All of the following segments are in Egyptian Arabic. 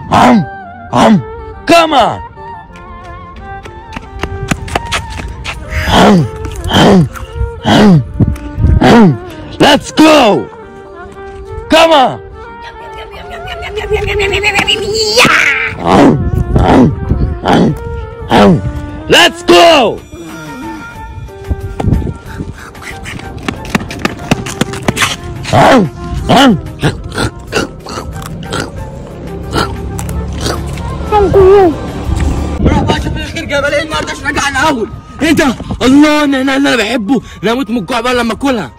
Um, um, come on. Um, um, um, um. Let's go. Come on. Um, um, um, um. Let's go. Um, um. روح بقى شوف الخير جبل ايه النهارده عشان ارجع الاول ايه ده الله النعناع اللي انا بحبه انا اموت من الجوع بقى لما اكلها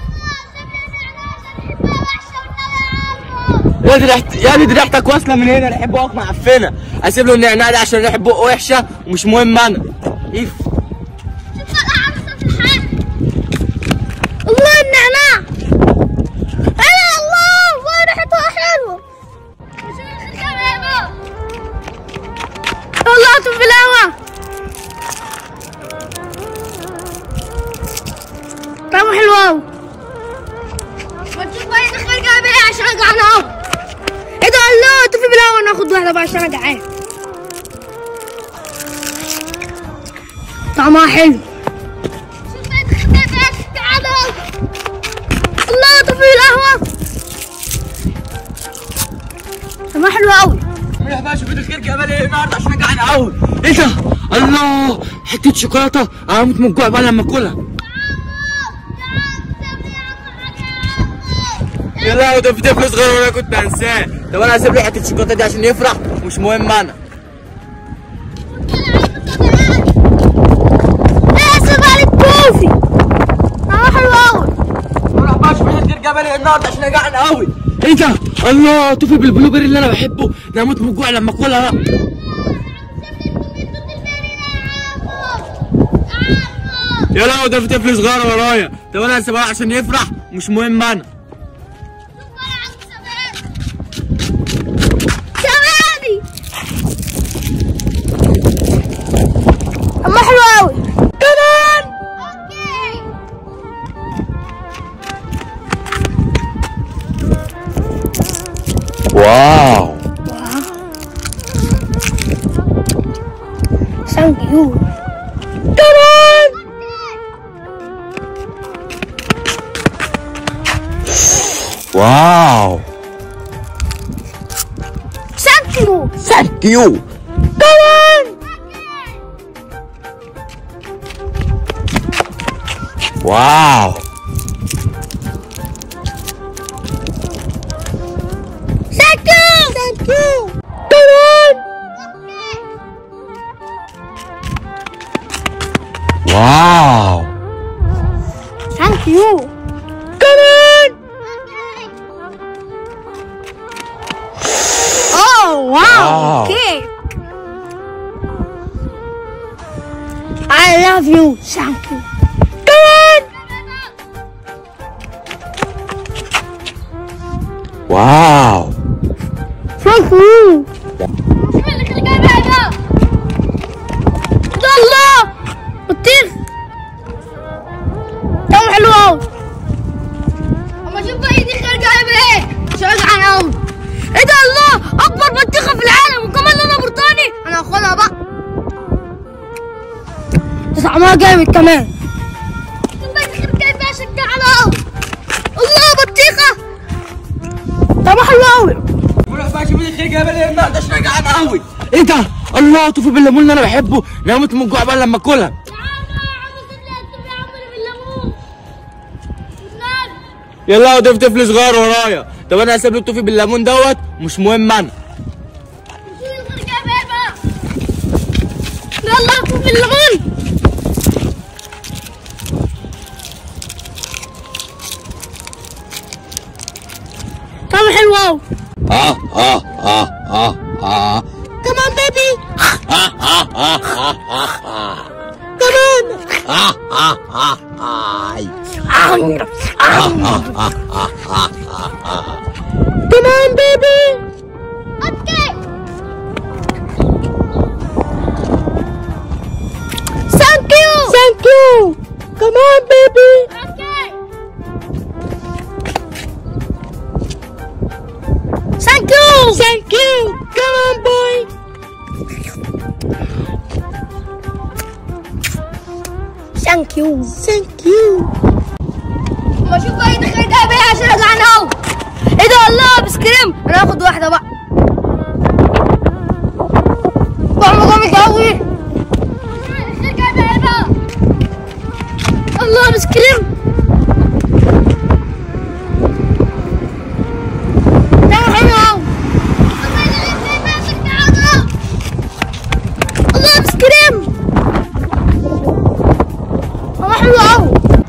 يا دي ريحت يا دي, دي ريحتك واصله من هنا ريحه بقك معفنه اسيب له النعناع ده عشان ريحه بقه وحشه ومش مهم انا ايف الله النعناع انا الله الله ريحتها حلوه طلعته في الهواء طعمه حلو قوي ما تشوف بقى دخل جايب ايه عشان ارجع انا ايه ده الله طفي بالهواء ناخد واحده بقى عشان انا جعان طعمها حلو الله طفي القهوة طعمها حلو قوي روح بقى شوف الخير جبل ايه النهارده عشان ارجع الاول ايه ده الله حته شوكولاته انا اموت من الجوع بقى لما اكلها يا لا ده في طفل صغير وانا كنت هنساه طب انا هسيب له حته الشوكولاته دي عشان يفرح مش مهم انا ايه سيبها للكوفي طعمها حلو قوي روح بقى شوف الخير جبل ايه النهارده عشان ارجع الاول ايه ده الله توفي بالبلو بيري اللي انا بحبه ده اموت من الجوع لما اكلها بقى يا لا ده في طفل صغير ورايا طب انا هسيبها له عشان يفرح مش مهم انا ثواني طعمها حلو قوي كمان اوكي Wow. ثانك يو كمان Wow. ثانك يو Thank you. كمان Wow. ثانك يو ثانك يو كمان Wow. ثانك يو كمان اوه واو واو. كيك I love you ثانك يو كمان Wow. ثانك يو شوف اللي كان جايبها ده ده الله بطيخ طعمه حلو قوي اما شوف بقى دي خير جايبه ايه مش هرجع قوي ايه ده الله اكبر بطيخه في العالم وكمان لونها برتقاني انا هاخدها بقى ده طعمها جامد كمان شوف بقى دي خير جايبه شجعنا قوي الله بطيخه طعمها حلو قوي روح بقى شوف الخير جبل ايه النهارده عشان ارجع الاول ايه ده الله توفي بالليمون اللي انا بحبه انا اموت من الجوع بقى لما اكلها يلا ده في طفل صغير ورايا طب انا هسيب له التوفي بالليمون دوت مش مهم انا يلا شوف الليمون طعمه حلو قوي Ah, ah, ah, ah, ah. كمان بيبي Ah, ah, ah, ah, ah, ah. كمان Ah, ah, ah, ah. كمان بيبي اوكي ثانك يو ثانك يو كمان بيبي اوكي ثانك يو ثانك يو ثانك يو ثانك يو ما اشوف بقى ايدي خارج جايب ايه عشان اجعان اهو ايه ده الله بس كريم انا هاخد واحده بقى طعمه جامد قوي الله بس كريم طعمه حلو قوي الله بس كريم طعمه حلو قوي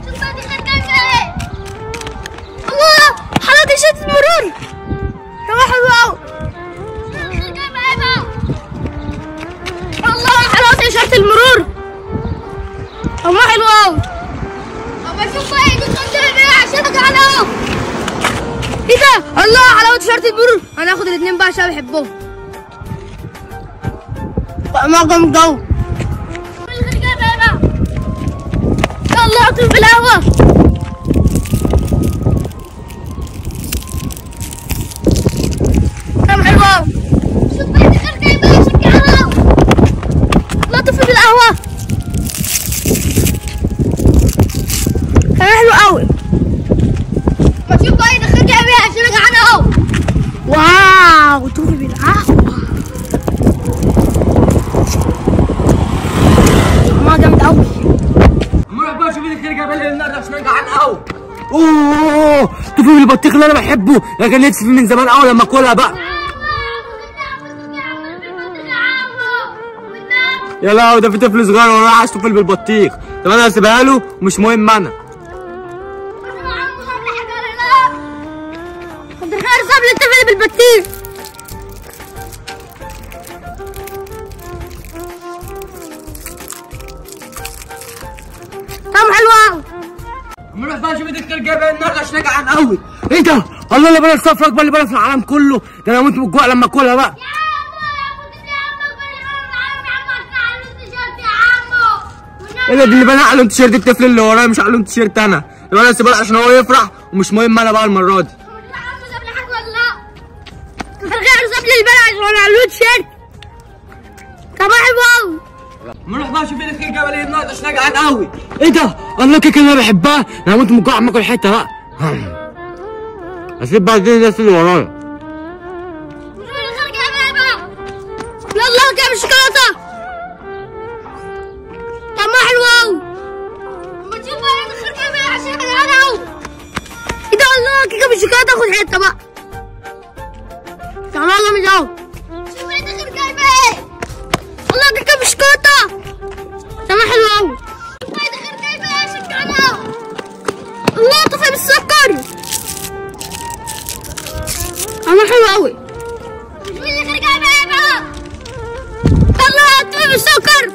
الله حلاوة شات المرور طعمه حلو قوي الله حلاوة شات المرور طعمه حلو قوي اما اشوف بقى ايدي خدت ايه عشان اجعل اهو ايه ده الله حلاوة شارت المرور انا هاخد الاثنين بقى عشان بحبهم طعمها جامد قوي يلا اطلب بالقهوة طعم حلو قوي شوف بقى دي خير جايبه عشان كده لا طفي بالقهوة كان حلو قوي ما تشوف بقى دي خير جايبه عشان اجعانه اهو واو طفي بالقهوة طعمها جامد قوي نروح بقى شوف ايدي خارج جايب ايه النهارده عشان انا جعان قوي اوه توفي بالبطيخ اللي انا بحبه يا كان نفسي فيه من زمان قوي لما اكلها بقى يا لا ده في طفل صغير وراح عايز طفل بالبطيخ طب انا هسيبها له ومش مهم انا عبد الخير صاب لي الطفل بالبطيخ طعم حلو قوي نروح بقى شوف ايدي خارج جايب ايه النهارده عشان انا جعان قوي ايه ده الله اللي بلا الصفرة اكبر اللي بلا في العالم كله ده انا هموت من الجوع لما اكلها بقى ايه ده دي اللي بنى عليهم تيشيرت الطفل اللي ورايا مش عليهم تيشيرت انا يبقى انا هسيبها له عشان هو يفرح ومش مهم انا بقى المره دي الخير صاب لي البلع وانا علوت شيرت طعمها حلو قوي نروح بقى شوف ايدي خارج جايب ايه النهارده عشان انا جعان قوي ايه ده الله الكيكه اللي انا بحبها انا هموت من الجوع اما اكل حته بقى هسيب بقى الدنيا الناس اللي ورايا يلا جاب الشوكولاته طعمها حلو قوي ما تشوف بقى الخير جايب ايه عشان انا اهو ايه ده الله كيكه بالشوكولاته خد حته بقى طعمها جامد قوي شوف ايه الخير جايب ايه الله كيكه بالشوكولاته طعمها حلو قوي شوف ايه الخير جايب ايه عشان انا الله طفى بالسكر طعمها حلو قوي شوف ايه الخير جايب ايه بقى الله طفى بالسكر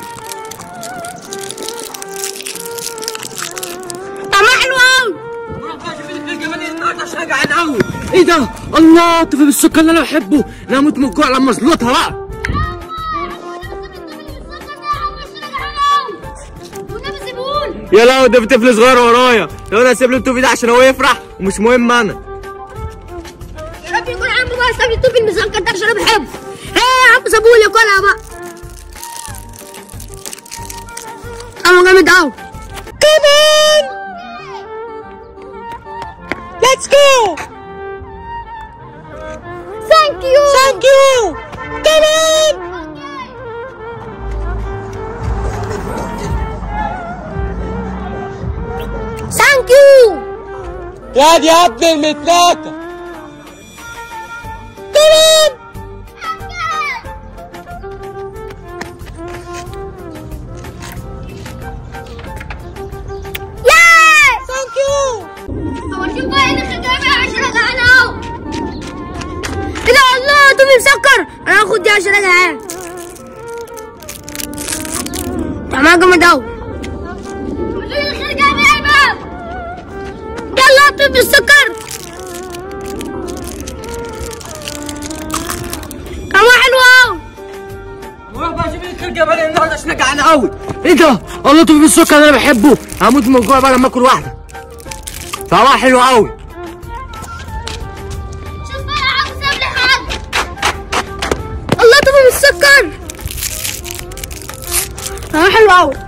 طعمها حلو قوي نروح بقى شوف ايدي خارج جايب ايه النهارده عشان انا جعان قوي ايه ده الله طفل بالسكر اللي انا بحبه انا هموت من الجوع لما ازلطها بقى يا لا ده في طفل صغير ورايا لو انا هسيب له التوفي ده عشان هو يفرح ومش مهم انا يا رب يكون عمو بقى ساب لي التوفي المسكر ده عشان انا بحبه ايه يا عم سابولي كلها بقى طعمه جامد قوي كمان Let's go! Thank you! Thank you! Come on! Thank you! يا دي يا ابن المتلاته Come on! Yay! Thank you! أول شوف بقى اللي خدامي عشان أجعان أهو إيه ده الله تومي مسكر أنا هاخد دي عشان أجعان طعمها جامد أوي يلا تومي السكر طعمها حلو أوي نروح بقى شوف ايدي خارج جايب ايه النهارده عشان انا جعان قوي ايه ده الله طفل بالسكر اللي انا بحبه هموت من الجوع بقى لما اكل واحده طعمها حلو قوي شوف بقى عاوز قبل حاجة الله طفل بالسكر طعمها حلو أوي